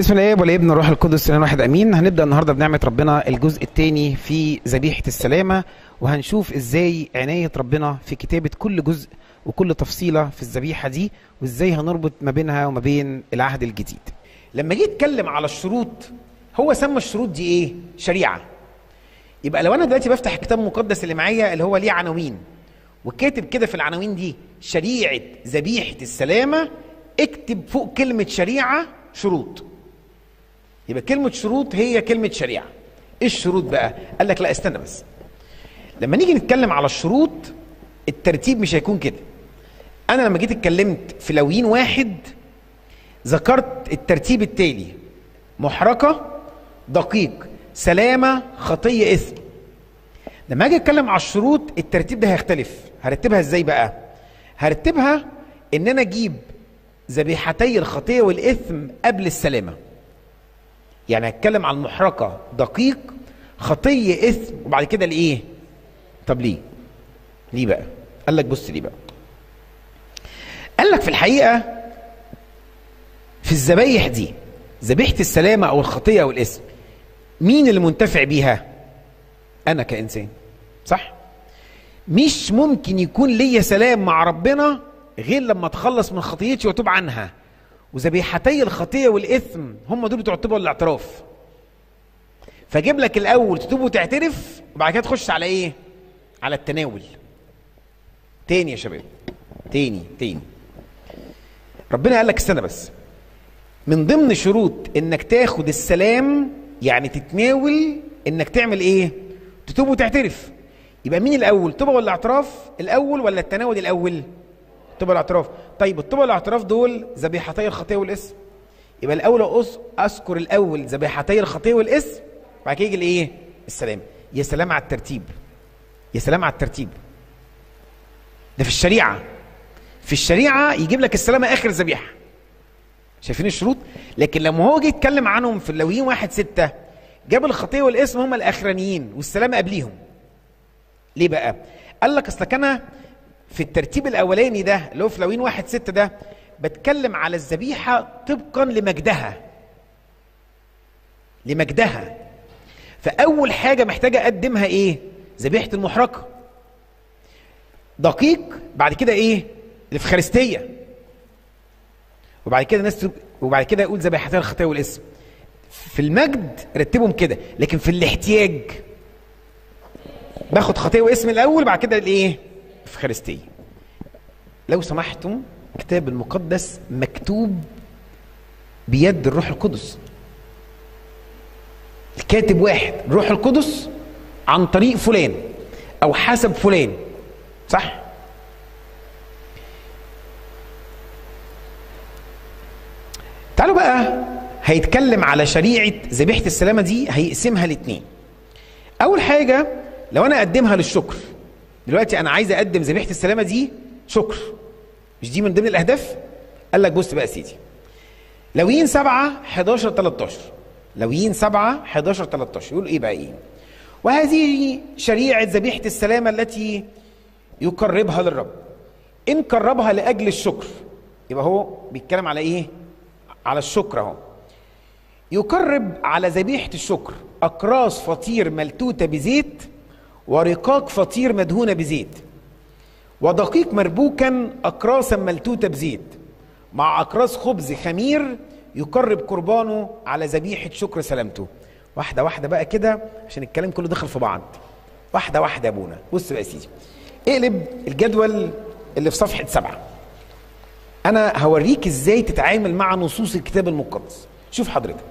بسم الله والابن والروح القدس الان واحد امين هنبدا النهارده بنعمه ربنا الجزء الثاني في ذبيحه السلامه وهنشوف ازاي عنايه ربنا في كتابه كل جزء وكل تفصيله في الذبيحه دي وازاي هنربط ما بينها وما بين العهد الجديد لما جه يتكلم على الشروط هو سمى الشروط دي ايه شريعه يبقى لو انا دلوقتي بفتح الكتاب المقدس اللي معايا اللي هو ليه عناوين وكاتب كده في العناوين دي شريعه ذبيحه السلامه اكتب فوق كلمه شريعه شروط يبقى كلمه شروط هي كلمه شريعه ايه الشروط بقى قال لك لا استنى بس لما نيجي نتكلم على الشروط الترتيب مش هيكون كده انا لما جيت اتكلمت في لويين واحد ذكرت الترتيب التالي محرقه دقيق سلامه خطيه اثم لما اجي اتكلم على الشروط الترتيب ده هيختلف هرتبها ازاي بقى هرتبها ان انا اجيب ذبيحتي الخطيه والاثم قبل السلامه يعني هتكلم عن محرقه دقيق خطيه اثم وبعد كده الايه طب ليه ليه بقى قال لك بص ليه بقى قال لك في الحقيقه في الذبايح دي ذبيحه السلامه او الخطيه او الاسم مين اللي منتفع بيها انا كانسان صح مش ممكن يكون ليا سلام مع ربنا غير لما اتخلص من خطيتي واتوب عنها وذبيحتي الخطيه والاثم هم دول بتوع التوبه والاعتراف فاجيب لك الاول تتوب وتعترف وبعد كده تخش على ايه على التناول تاني يا شباب تاني تاني ربنا قال لك استنى بس من ضمن شروط انك تاخد السلام يعني تتناول انك تعمل ايه تتوب وتعترف يبقى مين الاول توبه ولا اعتراف الاول ولا التناول الاول توبه والاعتراف طيب التوبه والاعتراف دول ذبيحتي الخطيه والاسم يبقى الاول أس- اذكر الاول ذبيحتي الخطيه والاسم بعد كده يجي الايه السلام يا سلام على الترتيب يا سلام على الترتيب ده في الشريعه في الشريعه يجيب لك السلامه اخر ذبيحه شايفين الشروط لكن لما هو جه يتكلم عنهم في اللويين واحد ستة جاب الخطيه والاسم هم الاخرانيين والسلامه قبليهم ليه بقى قال لك اصل كان في الترتيب الاولاني ده اللي هو في لوين واحد ستة ده بتكلم على الذبيحه طبقا لمجدها لمجدها فاول حاجه محتاجه اقدمها ايه ذبيحه المحرقه دقيق بعد كده ايه الافخارستيه وبعد كده الناس تب- وبعد كده يقول ذبيحتي الخطيه والاسم في المجد رتبهم كده لكن في الاحتياج باخد خطيه واسم الاول بعد كده الايه الافخارستيه لو سمحتم الكتاب المقدس مكتوب بيد الروح القدس الكاتب واحد الروح القدس عن طريق فلان او حسب فلان صح تعالوا بقى هيتكلم على شريعه ذبيحه السلامه دي هيقسمها لاتنين اول حاجه لو انا اقدمها للشكر دلوقتي انا عايز اقدم ذبيحه السلامه دي شكر مش دي من ضمن الاهداف قال لك بص بقى يا سيدي لويين 7 11 13 لويين 7 11 13 يقول ايه بقى ايه وهذه شريعه ذبيحه السلامه التي يقربها للرب ان قربها لاجل الشكر يبقى هو بيتكلم على ايه على الشكر اهو يقرب على ذبيحة الشكر أقراص فطير ملتوتة بزيت ورقاق فطير مدهونة بزيت ودقيق مربوكا أقراصا ملتوتة بزيت مع أقراص خبز خمير يقرب قربانه على ذبيحة شكر سلامته واحدة واحدة بقى كده عشان الكلام كله دخل في بعض واحدة واحدة يا ابونا بص بقى يا سيدي اقلب الجدول اللي في صفحة سبعة أنا هوريك إزاي تتعامل مع نصوص الكتاب المقدس شوف حضرتك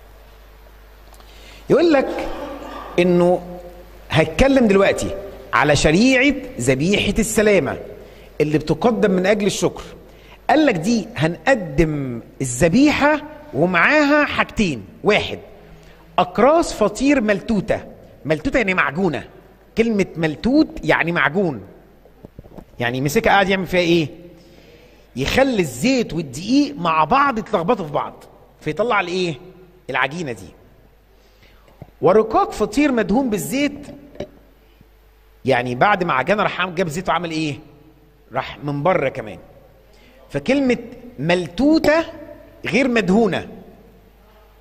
يقول لك انه هتكلم دلوقتي على شريعه ذبيحه السلامه اللي بتقدم من اجل الشكر قال لك دي هنقدم الذبيحه ومعاها حاجتين واحد اقراص فطير ملتوته ملتوته يعني معجونه كلمه ملتوت يعني معجون يعني مسكها قاعد يعمل فيها ايه يخلي الزيت والدقيق مع بعض يتلخبطوا في بعض فيطلع الايه العجينه دي ورقاق فطير مدهون بالزيت يعني بعد ما عجنه راح عامل- جاب زيت وعمل ايه راح من بره كمان فكلمه ملتوته غير مدهونه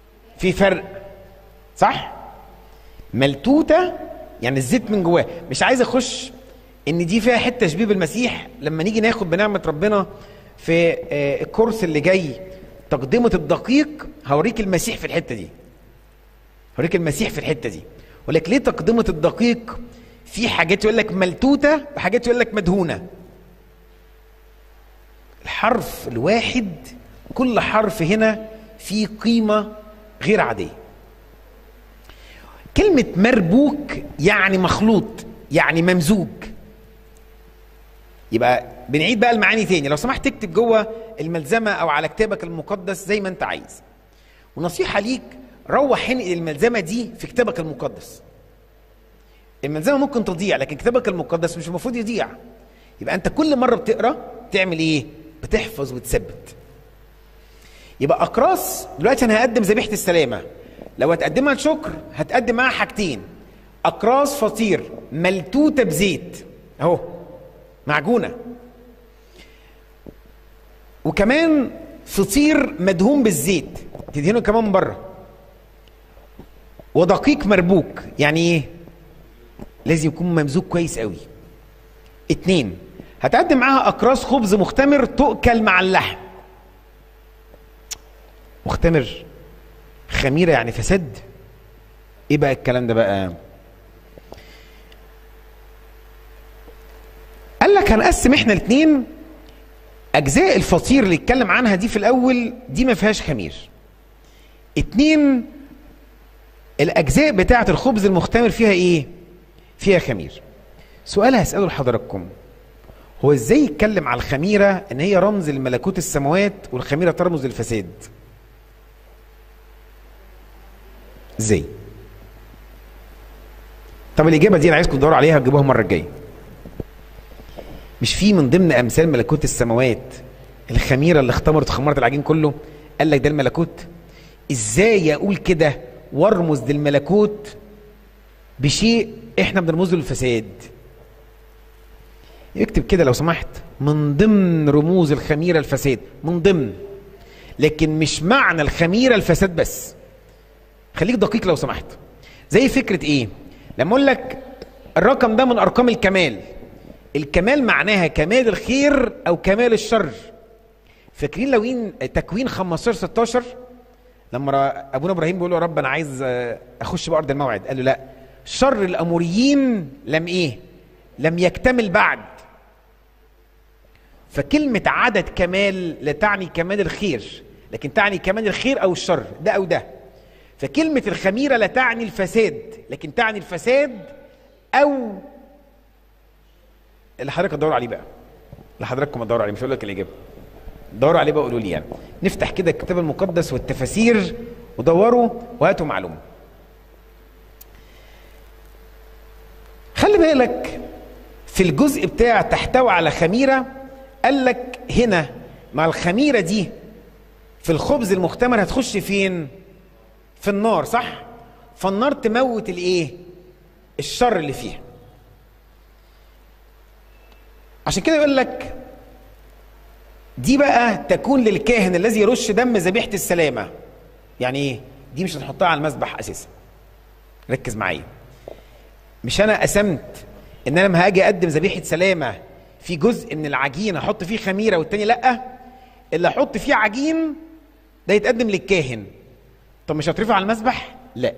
في فرق صح ملتوته يعني الزيت من جواه مش عايز اخش ان دي فيها حته تشبيه بالمسيح لما نيجي ناخد بنعمه ربنا في آه، الكورس اللي جاي تقدمه الدقيق هوريك المسيح في الحته دي هوريك المسيح في الحته دي اقول لك ليه تقدمه الدقيق في حاجات يقول لك ملتوته وحاجات يقول لك مدهونه الحرف الواحد كل حرف هنا فيه قيمه غير عاديه كلمه مربوك يعني مخلوط يعني ممزوج يبقى بنعيد بقى المعاني تاني لو سمحت تكتب جوه الملزمه او على كتابك المقدس زي ما انت عايز ونصيحه ليك روح انقل الملزمه دي في كتابك المقدس الملزمه ممكن تضيع لكن كتابك المقدس مش المفروض يضيع يبقى انت كل مره بتقرا تعمل ايه بتحفظ وتثبت يبقى اقراص دلوقتي انا هقدم ذبيحه السلامه لو هتقدمها لشكر هتقدم معاها حاجتين اقراص فطير ملتوته بزيت اهو معجونه وكمان فطير مدهون بالزيت تدهنه كمان من بره ودقيق مربوك يعني ايه لازم يكون ممزوج كويس قوي اتنين هتقدم معاها اقراص خبز مختمر تؤكل مع اللحم مختمر خميره يعني فساد ايه بقى الكلام ده بقى قال لك هنقسم احنا الاثنين اجزاء الفطير اللي اتكلم عنها دي في الاول دي ما فيهاش خمير اتنين الاجزاء بتاعه الخبز المختمر فيها ايه فيها خمير سؤال هساله لحضراتكم هو ازاي يتكلم على الخميره ان هي رمز لملكوت السماوات والخميره ترمز للفساد ازاي طب الاجابه دي انا عايزكم تدوروا عليها وتجيبوها المره الجايه مش في من ضمن امثال ملكوت السماوات الخميره اللي اختمرت خمرت العجين كله قال لك ده الملكوت ازاي اقول كده وارمز للملكوت بشيء احنا بنرمز له للفساد اكتب كده لو سمحت من ضمن رموز الخميره الفساد من ضمن لكن مش معنى الخميره الفساد بس خليك دقيق لو سمحت زي فكره ايه لما اقول لك الرقم ده من ارقام الكمال الكمال معناها كمال الخير او كمال الشر فاكرين لو إن تكوين 15 16 لما را- ابونا ابراهيم بيقول له يا رب انا عايز آه، اخش بارض الموعد قال له لا شر الاموريين لم ايه لم يكتمل بعد فكلمة عدد كمال لا تعني كمال الخير لكن تعني كمال الخير أو الشر ده أو ده فكلمة الخميرة لا تعني الفساد لكن تعني الفساد أو اللي حضرتك تدور عليه بقى اللي حضراتكم تدوروا عليه مش هقول لك الإجابة دوروا عليه بقى قولوا لي يعني نفتح كده الكتاب المقدس والتفاسير ودوروا وهاتوا معلومة خلي بالك في الجزء بتاع تحتوي على خميرة قال لك هنا مع الخميرة دي في الخبز المختمر هتخش فين في النار صح فالنار تموت الايه الشر اللي فيها عشان كده يقول لك دي بقى تكون للكاهن الذي يرش دم ذبيحة السلامة يعني ايه دي مش هتحطها على المذبح اساسا ركز معايا مش انا قسمت ان انا لما هاجي اقدم ذبيحه سلامه في جزء من العجين احط فيه خميره والتاني لا اللي احط فيه عجين ده يتقدم للكاهن طب مش هترفع على المذبح لا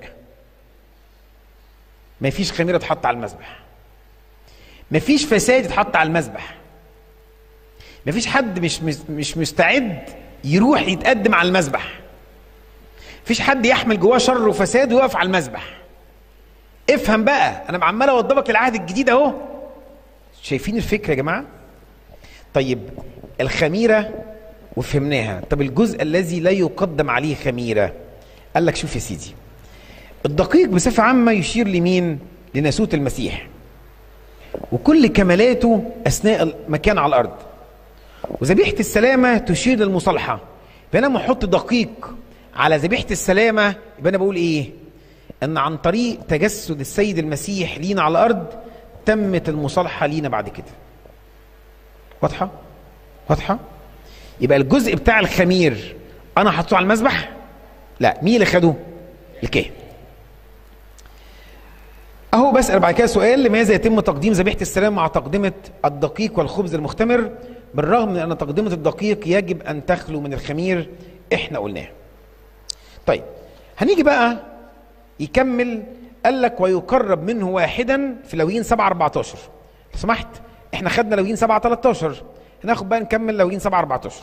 ما فيش خميره تحط على المذبح ما فيش فساد يتحط على المذبح ما فيش حد مش مش- مش مستعد يروح يتقدم على المذبح فيش حد يحمل جواه شر وفساد ويقف على المذبح افهم بقى انا عمال اوضبك للعهد الجديد اهو شايفين الفكره يا جماعه طيب الخميره وفهمناها طب الجزء الذي لا يقدم عليه خميره قال لك شوف يا سيدي الدقيق بصفه عامه يشير لمين لناسوت المسيح وكل كمالاته اثناء المكان على الارض وذبيحه السلامه تشير للمصالحه فانا لما احط دقيق على ذبيحه السلامه يبقى انا بقول ايه ان عن طريق تجسد السيد المسيح لينا على الارض تمت المصالحه لينا بعد كده واضحه واضحه يبقى الجزء بتاع الخمير انا حطيته على المذبح لا مين اللي خده الكاهن اهو بسال بعد كده سؤال لماذا يتم تقديم ذبيحه السلام مع تقدمه الدقيق والخبز المختمر بالرغم من ان تقدمه الدقيق يجب ان تخلو من الخمير احنا قلناه طيب هنيجي بقى يكمل قال لك ويقرب منه واحدا في لويين 7 14 لو سمحت احنا خدنا لويين 7 13 هناخد بقى نكمل لويين 7 14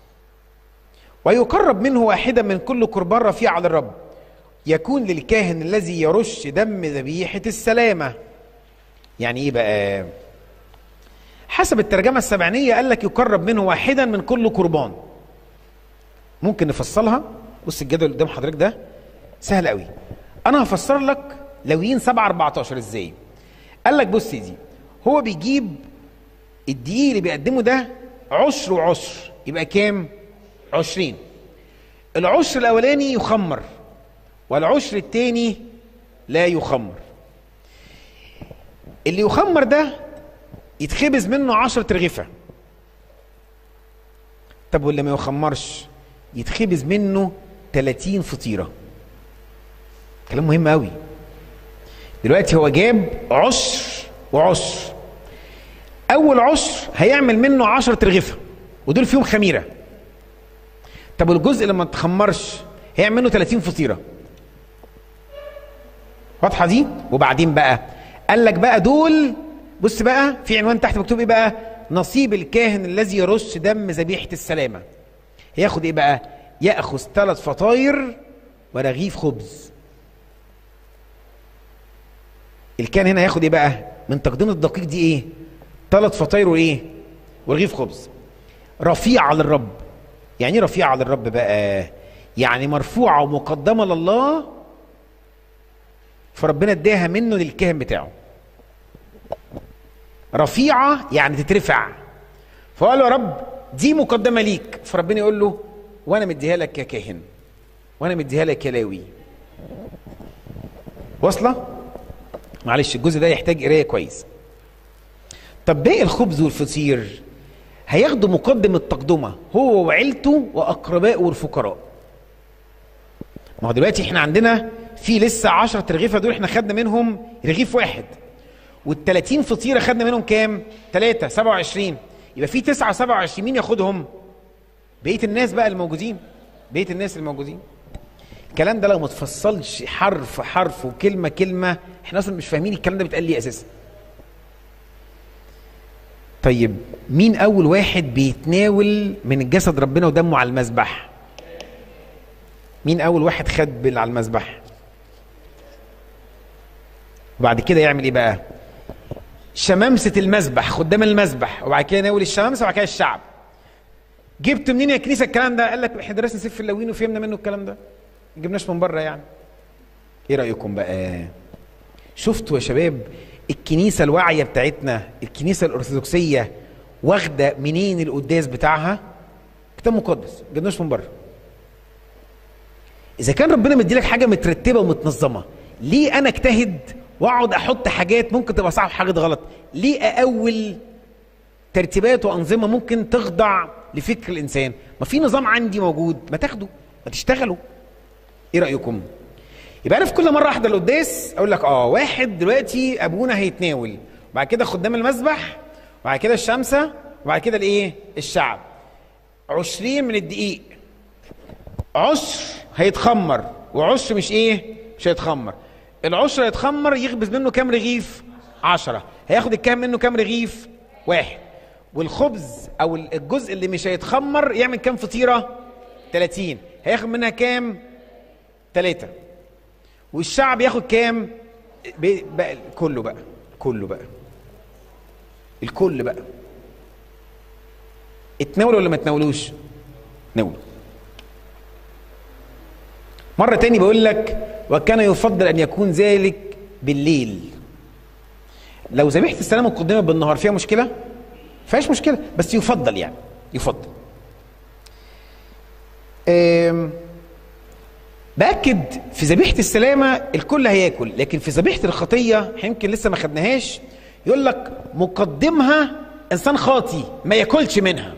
ويقرب منه واحدا من كل قربان رفيع على الرب يكون للكاهن الذي يرش دم ذبيحة السلامة يعني ايه بقى حسب الترجمة السبعينية قال لك يقرب منه واحدا من كل قربان ممكن نفصلها بص الجدول اللي قدام حضرتك ده سهل قوي انا هفسر لك لويين 7 14 ازاي قال لك بص يا دي هو بيجيب الدقيق اللي بيقدمه ده عشر وعشر يبقى كام عشرين العشر الاولاني يخمر والعشر التاني لا يخمر اللي يخمر ده يتخبز منه عشرة رغيفة طب واللي ما يخمرش يتخبز منه 30 فطيرة كلام مهم قوي دلوقتي هو جاب عشر وعشر اول عشر هيعمل منه 10 رغيفة ودول فيهم خميرة طب والجزء اللي ما تخمرش هيعمل منه 30 فطيرة واضحه دي وبعدين بقى قال لك بقى دول بص بقى في عنوان تحت مكتوب ايه بقى نصيب الكاهن الذي يرش دم ذبيحه السلامه هياخد ايه بقى ياخذ ثلاث فطاير ورغيف خبز الكاهن هنا هياخد ايه بقى من تقديم الدقيق دي ايه ثلاث فطاير وايه ورغيف خبز رفيع على الرب يعني ايه رفيع على الرب بقى يعني مرفوعه ومقدمه لله فربنا اداها منه للكاهن بتاعه رفيعة يعني تترفع فقال له يا رب دي مقدمة ليك فربنا يقول له وانا مديها لك يا كاهن وانا مديها لك يا لاوي واصلة معلش الجزء ده يحتاج قراية كويس طب باقي الخبز والفطير هياخدوا مقدم التقدمة هو وعيلته وأقربائه والفقراء ما هو دلوقتي احنا عندنا في لسه 10 رغيفه دول احنا خدنا منهم رغيف واحد وال 30 فطيره خدنا منهم كام؟ 3 27 يبقى في 9 27 مين ياخدهم؟ بقيه الناس بقى الموجودين بقيه الناس الموجودين الكلام ده لو ما تفصلش حرف حرف وكلمه كلمه احنا اصلا مش فاهمين الكلام ده بيتقال ليه اساسا طيب مين اول واحد بيتناول من الجسد ربنا ودمه على المذبح مين اول واحد خد بال على المذبح وبعد كده يعمل ايه بقى شمامسة المذبح خدام المذبح وبعد كده ناول الشمامسة وبعد كده الشعب جبت منين يا كنيسة الكلام ده قال لك احنا درسنا سفر اللوين وفهمنا منه الكلام ده ما جبناش من بره يعني ايه رأيكم بقى شفتوا يا شباب الكنيسة الواعية بتاعتنا الكنيسة الأرثوذكسية واخدة منين القداس بتاعها كتاب مقدس ما جبناش من بره اذا كان ربنا مديلك حاجه مترتبه ومتنظمه ليه انا اجتهد واقعد احط حاجات ممكن تبقى صح حاجات غلط ليه اول ترتيبات وانظمه ممكن تخضع لفكر الانسان ما في نظام عندي موجود ما تاخده ما تشتغلوا ايه رايكم يبقى انا في كل مره احضر القداس اقول لك اه واحد دلوقتي ابونا هيتناول بعد كده خدام المذبح وبعد كده الشمسه وبعد كده الايه الشعب عشرين من الدقيق عشر هيتخمر وعشر مش ايه مش هيتخمر العشر هيتخمر يخبز منه كام رغيف عشرة هياخد الكام منه كام رغيف واحد والخبز او الجزء اللي مش هيتخمر يعمل كام فطيرة 30 هياخد منها كام ثلاثة والشعب ياخد كام بقى كله بقى كله بقى الكل بقى اتناولوا ولا ما اتناولوش ناولوا مرة تاني بقول لك وكان يفضل أن يكون ذلك بالليل لو ذبيحة السلام مقدمة بالنهار فيها مشكلة؟ فيهاش مشكلة بس يفضل يعني يفضل بأكد في ذبيحة السلامة الكل هياكل لكن في ذبيحة الخطية يمكن لسه ما خدناهاش يقول لك مقدمها إنسان خاطي ما ياكلش منها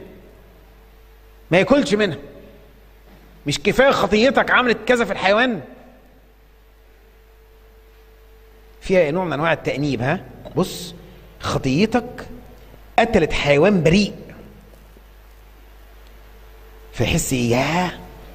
ما ياكلش منها مش كفايه خطيتك عملت كذا في الحيوان فيها نوع من انواع التانيب ها بص خطيتك قتلت حيوان بريء فيحس ايه ياه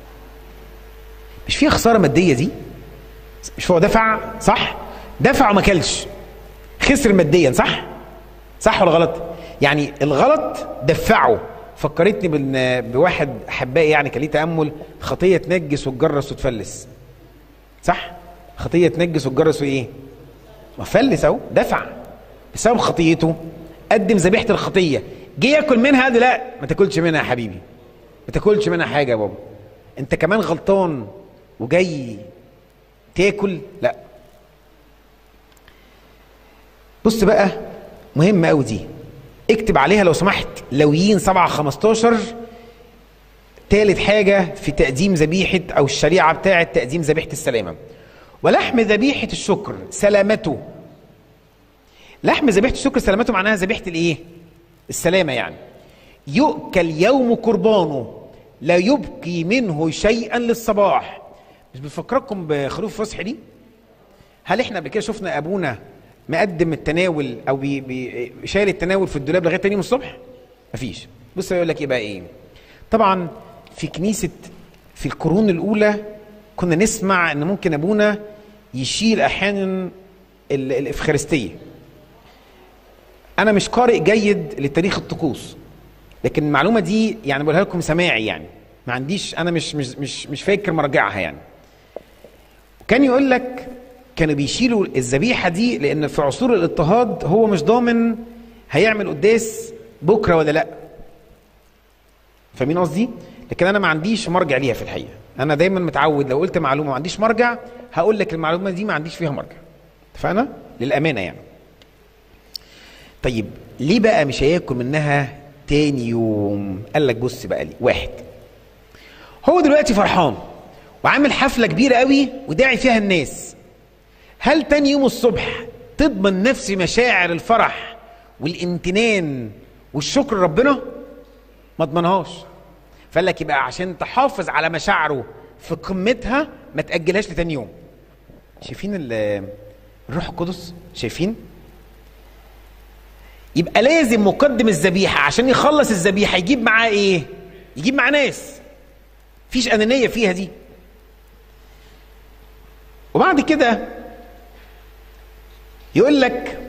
مش فيها خساره ماديه دي مش هو دفع صح دفع وما كلش خسر ماديا صح صح ولا غلط يعني الغلط دفعه فكرتني بان بواحد احبائي يعني كان ليه تامل خطيه تنجس وتجرس وتفلس صح خطيه تنجس وتجرس وايه وفلس اهو دفع بسبب خطيته قدم ذبيحه الخطيه جه ياكل منها قال لا ما تاكلش منها يا حبيبي ما تاكلش منها حاجه يا بابا انت كمان غلطان وجاي تاكل لا بص بقى مهمة قوي دي اكتب عليها لو سمحت لويين 7 15 تالت حاجة في تقديم ذبيحة أو الشريعة بتاعة تقديم ذبيحة السلامة ولحم ذبيحة الشكر سلامته لحم ذبيحة الشكر سلامته معناها ذبيحة الإيه؟ السلامة يعني يؤكل يوم قربانه لا يبقي منه شيئا للصباح مش بفكركم بخروف فصح دي هل احنا قبل كده شفنا ابونا مقدم التناول او بي بي شايل التناول في الدولاب لغايه تاني يوم الصبح مفيش بص يقول لك ايه بقى ايه طبعا في كنيسه في القرون الاولى كنا نسمع ان ممكن ابونا يشيل احيانا ال- الافخارستيه انا مش قارئ جيد لتاريخ الطقوس لكن المعلومه دي يعني بقولها لكم سماعي يعني ما عنديش انا مش مش مش مش فاكر مراجعها يعني كان يقول لك كانوا بيشيلوا الذبيحه دي لان في عصور الاضطهاد هو مش ضامن هيعمل قداس بكره ولا لا فاهمين قصدي لكن انا ما عنديش مرجع ليها في الحقيقه انا دايما متعود لو قلت معلومه ما عنديش مرجع هقول لك المعلومه دي ما عنديش فيها مرجع اتفقنا للامانه يعني طيب ليه بقى مش هياكل منها تاني يوم قال لك بص بقى لي واحد هو دلوقتي فرحان وعامل حفلة كبيرة قوي وداعي فيها الناس هل تاني يوم الصبح تضمن نفس مشاعر الفرح والامتنان والشكر لربنا ما اضمنهاش فقال لك يبقى عشان تحافظ على مشاعره في قمتها ما تأجلهاش لتاني يوم شايفين ال- الروح القدس شايفين يبقى لازم مقدم الذبيحة عشان يخلص الذبيحة يجيب معاه ايه يجيب معاه ناس فيش أنانية فيها دي وبعد كده يقول لك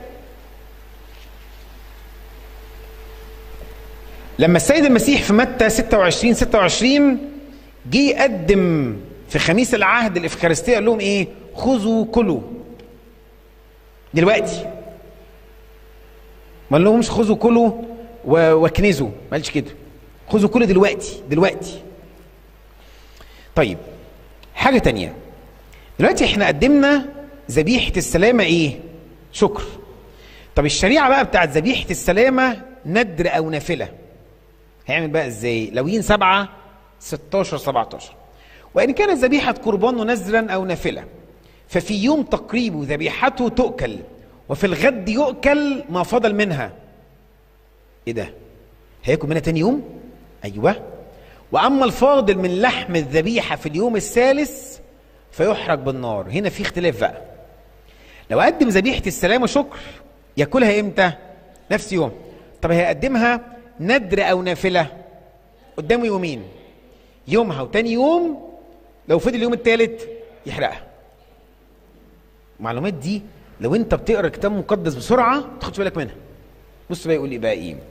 لما السيد المسيح في متى 26 26 جه يقدم في خميس العهد الافخارستيه قال لهم ايه؟ خذوا كلوا دلوقتي ما قال لهمش خذوا كلوا و- واكنزوا ما قالش كده خذوا كلوا دلوقتي دلوقتي طيب حاجه تانية دلوقتي احنا قدمنا ذبيحه السلامه ايه؟ شكر طب الشريعه بقى بتاعت ذبيحه السلامه ندر او نافله هيعمل بقى ازاي لوين سبعة 16 17 وإن كانت ذبيحة قربان نذرا أو نافلة ففي يوم تقريب ذبيحته تؤكل وفي الغد يؤكل ما فضل منها ايه ده هياكل منها تاني يوم ايوه واما الفاضل من لحم الذبيحه في اليوم الثالث فيحرق بالنار هنا في اختلاف بقى لو قدم ذبيحه السلام وشكر ياكلها امتى نفس يوم طب هيقدمها ندر او نافله قدامه يومين يومها وتاني يوم لو فضل اليوم الثالث يحرقها المعلومات دي لو انت بتقرا كتاب مقدس بسرعه ما تاخدش بالك منها بص بقى يقول ايه بقى ايه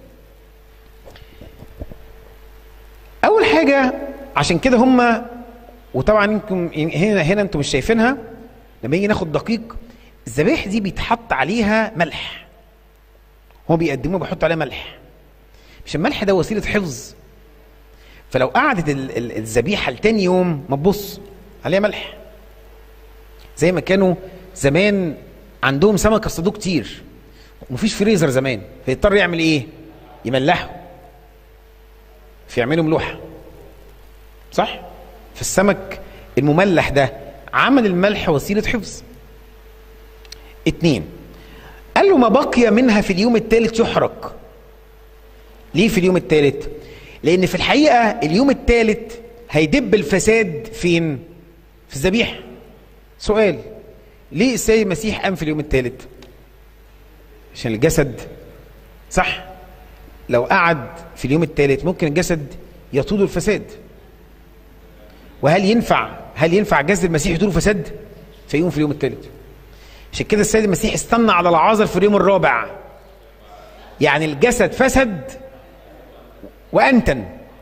اول حاجه عشان كده هم وطبعا يمكن هنا هنا انتم مش شايفينها لما يجي ناخد دقيق الذبائح دي بيتحط عليها ملح هو بيقدموه بيحط عليها ملح مش الملح ده وسيله حفظ فلو قعدت ال- ال- الذبيحه لتاني يوم ما تبص عليها ملح زي ما كانوا زمان عندهم سمك اصطادوه كتير ومفيش فريزر زمان فيضطر يعمل ايه يملحه فيعملوا ملوحه صح فالسمك المملح ده عمل الملح وسيله حفظ اتنين قال له ما بقي منها في اليوم الثالث يحرق ليه في اليوم الثالث لان في الحقيقه اليوم الثالث هيدب الفساد فين في الذبيحه سؤال ليه السيد المسيح قام في اليوم الثالث عشان الجسد صح لو قعد في اليوم الثالث ممكن الجسد يطول الفساد وهل ينفع هل ينفع جسد المسيح يطول فساد فيقوم في اليوم الثالث عشان كده السيد المسيح استنى على العازر في اليوم الرابع يعني الجسد فسد وانتن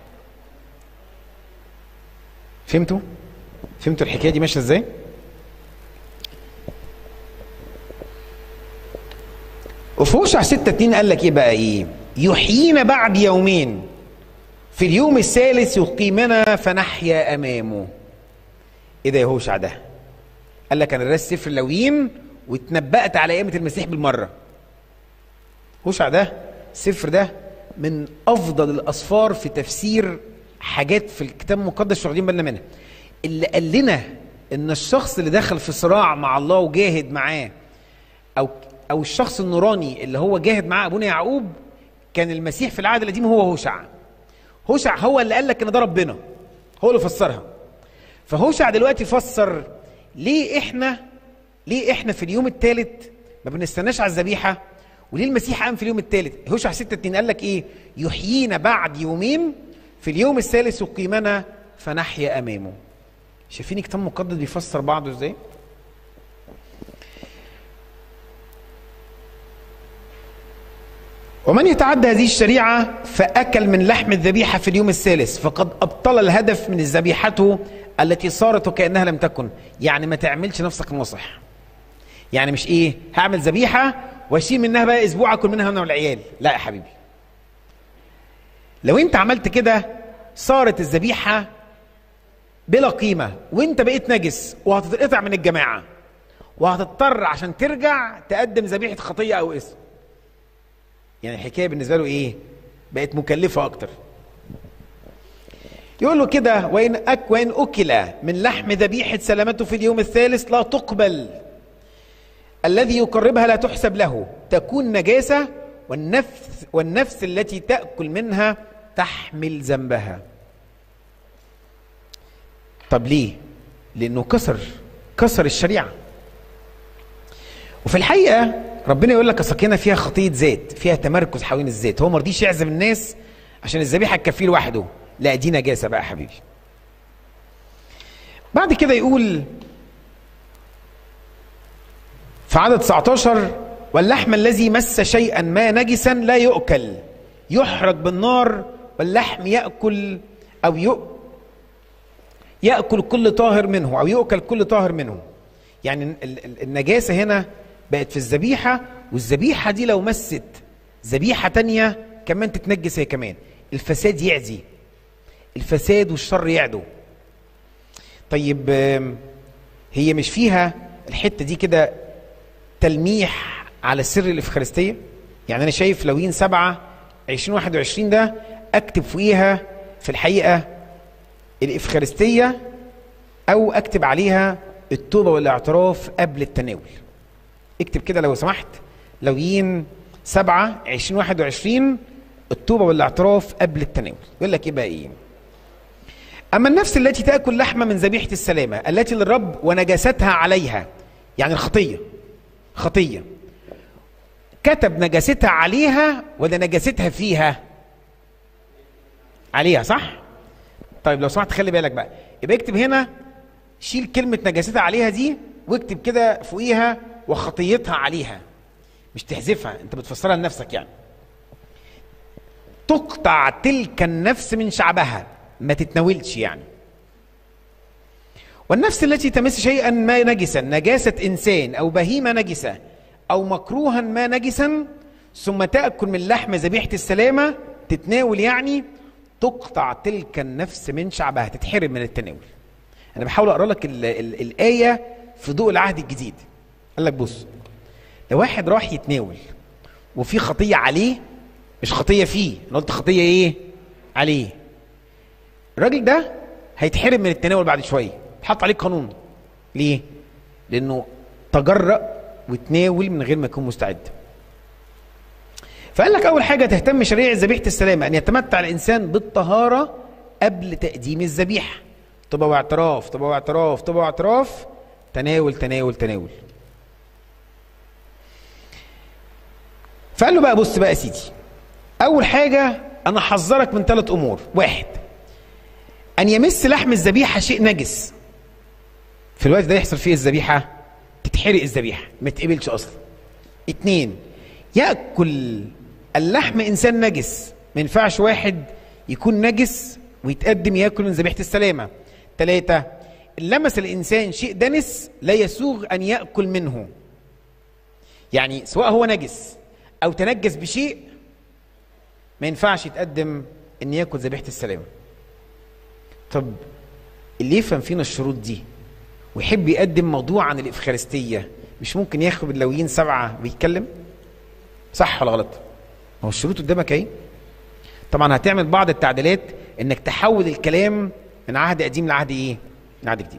فهمتوا فهمتوا الحكايه دي ماشيه ازاي وفي هوشع 6 2 قال لك ايه بقى ايه يحيينا بعد يومين في اليوم الثالث يقيمنا فنحيا امامه ايه ده يا هوشع ده قال لك انا درست سفر اللويين واتنبأت على قيامة المسيح بالمرة هوشع ده السفر ده من افضل الاسفار في تفسير حاجات في الكتاب المقدس مش واخدين بالنا منها اللي قال لنا ان الشخص اللي دخل في صراع مع الله وجاهد معاه او او الشخص النوراني اللي هو جاهد مع ابونا يعقوب كان المسيح في العهد القديم هو هوشع هوشع هو اللي قال لك ان ده ربنا هو اللي فسرها فهوشع دلوقتي فسر ليه احنا ليه احنا في اليوم الثالث ما بنستناش على الذبيحه وليه المسيح قام في اليوم الثالث هوشع 6 2 قال لك ايه يحيينا بعد يومين في اليوم الثالث يقيمنا فنحيا امامه شايفين كتاب مقدس بيفسر بعضه ازاي ومن يتعدى هذه الشريعة فأكل من لحم الذبيحة في اليوم الثالث فقد أبطل الهدف من ذبيحته التي صارت وكأنها لم تكن يعني ما تعملش نفسك ناصح يعني مش ايه هعمل ذبيحة واشيل منها بقى اسبوع اكل منها انا والعيال لا يا حبيبي لو انت عملت كده صارت الذبيحة بلا قيمة وانت بقيت نجس وهتتقطع من الجماعة وهتضطر عشان ترجع تقدم ذبيحة خطية او اسم يعني الحكايه بالنسبه له ايه بقت مكلفه اكتر يقول له كده وان أك وان اكل من لحم ذبيحه سلامته في اليوم الثالث لا تقبل الذي يقربها لا تحسب له تكون نجاسه والنفس والنفس التي تاكل منها تحمل ذنبها طب ليه لانه كسر كسر الشريعه وفي الحقيقه ربنا يقول لك السكينه فيها خطيه ذات فيها تمركز حوالين الذات هو ما رضيش يعزم الناس عشان الذبيحه تكفيه لوحده لا دي نجاسه بقى يا حبيبي بعد كده يقول في عدد 19 واللحم الذي مس شيئا ما نجسا لا يؤكل يحرق بالنار واللحم ياكل او يؤ ياكل كل طاهر منه او يؤكل كل طاهر منه يعني النجاسه هنا بقت في الذبيحة والذبيحة دي لو مست ذبيحة تانية كمان تتنجس هي كمان الفساد يعزي الفساد والشر يعدو طيب هي مش فيها الحتة دي كده تلميح على سر الإفخارستية يعني أنا شايف لوين سبعة عشرين واحد وعشرين ده أكتب فوقيها في الحقيقة الإفخارستية أو أكتب عليها التوبة والاعتراف قبل التناول اكتب كده لو سمحت لويين سبعة عشرين واحد وعشرين التوبة والاعتراف قبل التناول يقول لك ايه بقى ايه أما النفس التي تأكل لحمة من ذبيحة السلامة التي للرب ونجاستها عليها يعني الخطية خطية كتب نجاستها عليها ولا نجاستها فيها عليها صح طيب لو سمحت خلي بالك بقى يبقى اكتب هنا شيل كلمة نجاستها عليها دي واكتب كده فوقيها وخطيتها عليها مش تحذفها انت بتفسرها لنفسك يعني تقطع تلك النفس من شعبها ما تتناولش يعني والنفس التي تمس شيئا ما نجسا نجاسة إنسان أو بهيمة نجسة أو مكروها ما نجسا ثم تأكل من لحم ذبيحة السلامة تتناول يعني تقطع تلك النفس من شعبها تتحرم من التناول أنا بحاول أقرأ لك ال ال الآية في ضوء العهد الجديد قال لك بص لو واحد راح يتناول وفي خطية عليه مش خطية فيه أنا قلت خطية إيه عليه الراجل ده هيتحرم من التناول بعد شوية حط عليه قانون ليه لأنه تجرأ وتناول من غير ما يكون مستعد فقال لك أول حاجة تهتم شريعة ذبيحة السلامة أن يتمتع الإنسان بالطهارة قبل تقديم الذبيحة طب واعتراف طب واعتراف طب واعتراف تناول تناول تناول فقال له بقى بص بقى يا سيدي اول حاجه انا حذرك من ثلاث امور واحد ان يمس لحم الذبيحه شيء نجس في الوقت ده يحصل فيه الذبيحه تتحرق الذبيحه ما تقبلش اصلا اتنين ياكل اللحم انسان نجس ما ينفعش واحد يكون نجس ويتقدم ياكل من ذبيحه السلامه ثلاثه إن لمس الانسان شيء دنس لا يسوغ ان ياكل منه يعني سواء هو نجس او تنجس بشيء ما ينفعش يتقدم ان ياكل ذبيحه السلامه طب اللي يفهم فينا الشروط دي ويحب يقدم موضوع عن الافخارستيه مش ممكن ياخد اللويين سبعه ويتكلم صح ولا غلط هو الشروط قدامك اهي طبعا هتعمل بعض التعديلات انك تحول الكلام من عهد قديم لعهد ايه لعهد جديد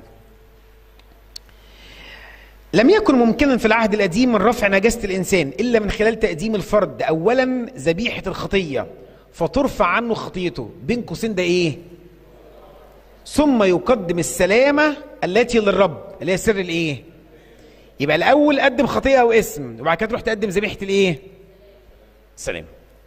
لم يكن ممكنا في العهد القديم من رفع نجاسة الإنسان إلا من خلال تقديم الفرد أولا ذبيحة الخطية فترفع عنه خطيته بين قوسين ده إيه؟ ثم يقدم السلامة التي للرب اللي هي سر الإيه؟ يبقى الأول قدم خطية أو اسم وبعد كده تروح تقدم ذبيحة الإيه؟ السلام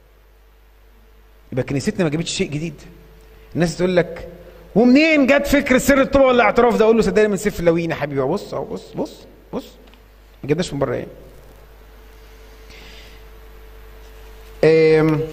يبقى كنيستنا ما جابتش شيء جديد الناس تقول لك ومنين جت فكر سر التوبه والاعتراف ده اقول له صدقني من سفر اللاويين يا حبيبي بص اهو بص بص بص ما جبناش من بره ايه أم،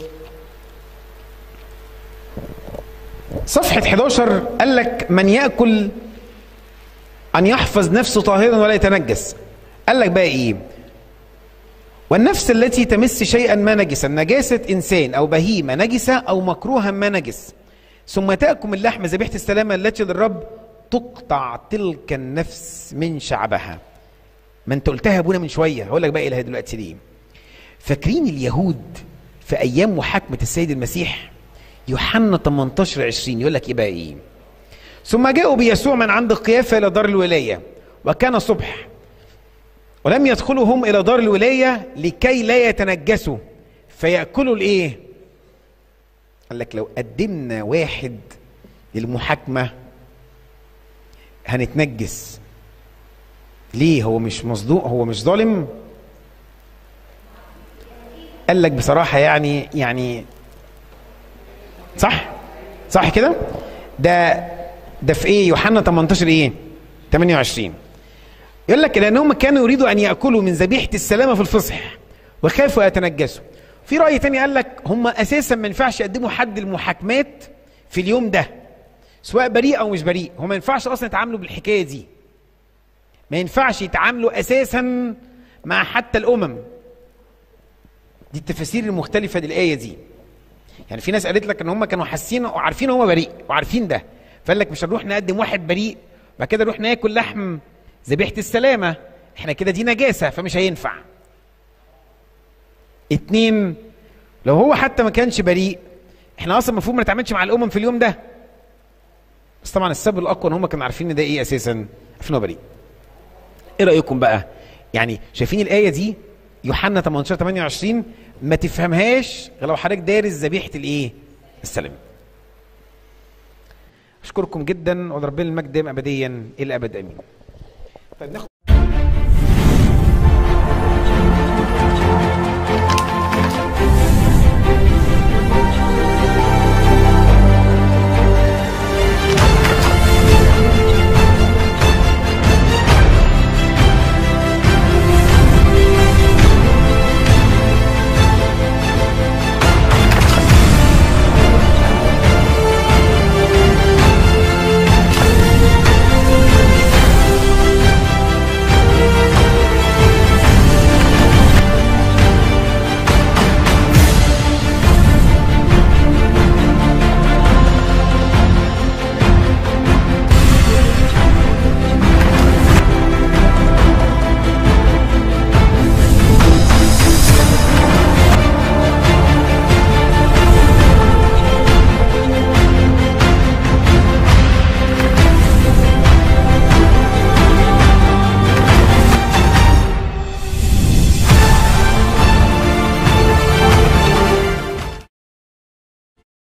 صفحة 11 قال لك من يأكل أن يحفظ نفسه طاهرا ولا يتنجس قال لك بقى إيه والنفس التي تمس شيئا ما نجسا نجاسة إنسان أو بهيمة نجسة أو مكروها ما نجس ثم تأكل من لحم ذبيحة السلامة التي للرب تقطع تلك النفس من شعبها ما انت قلتها يا ابونا من شويه هقول لك بقى ايه دلوقتي ليه فاكرين اليهود في ايام محاكمه السيد المسيح يوحنا 18 20 يقول لك ايه بقى ايه ثم جاءوا بيسوع من عند قيافه الى دار الولايه وكان صبح ولم يدخلوا هم الى دار الولايه لكي لا يتنجسوا فياكلوا الايه قال لك لو قدمنا واحد للمحاكمه هنتنجس ليه هو مش مصدوق هو مش ظالم قال لك بصراحة يعني يعني صح صح كده ده ده في ايه يوحنا 18 ايه 28 يقول لك لانهم كانوا يريدوا ان ياكلوا من ذبيحه السلامه في الفصح وخافوا يتنجسوا في راي تاني قال لك هم اساسا ما ينفعش يقدموا حد المحاكمات في اليوم ده سواء بريء او مش بريء هو ما ينفعش اصلا يتعاملوا بالحكايه دي ما ينفعش يتعاملوا اساسا مع حتى الامم دي التفاسير المختلفه للايه دي يعني في ناس قالت لك ان هم كانوا حاسين وعارفين هو بريء وعارفين ده فقال لك مش هنروح نقدم واحد بريء بعد كده نروح ناكل لحم ذبيحه السلامه احنا كده دي نجاسه فمش هينفع اتنين لو هو حتى ما كانش بريء احنا اصلا المفروض ما نتعاملش مع الامم في اليوم ده بس طبعا السبب الاقوى ان هم كانوا عارفين ان ده ايه اساسا عارفين هو بريء ايه رايكم بقى يعني شايفين الايه دي يوحنا 18 28 ما تفهمهاش غير لو حضرتك دارس ذبيحه الايه السلام اشكركم جدا ولربنا المجد دائما ابديا الى الابد امين طيب ناخد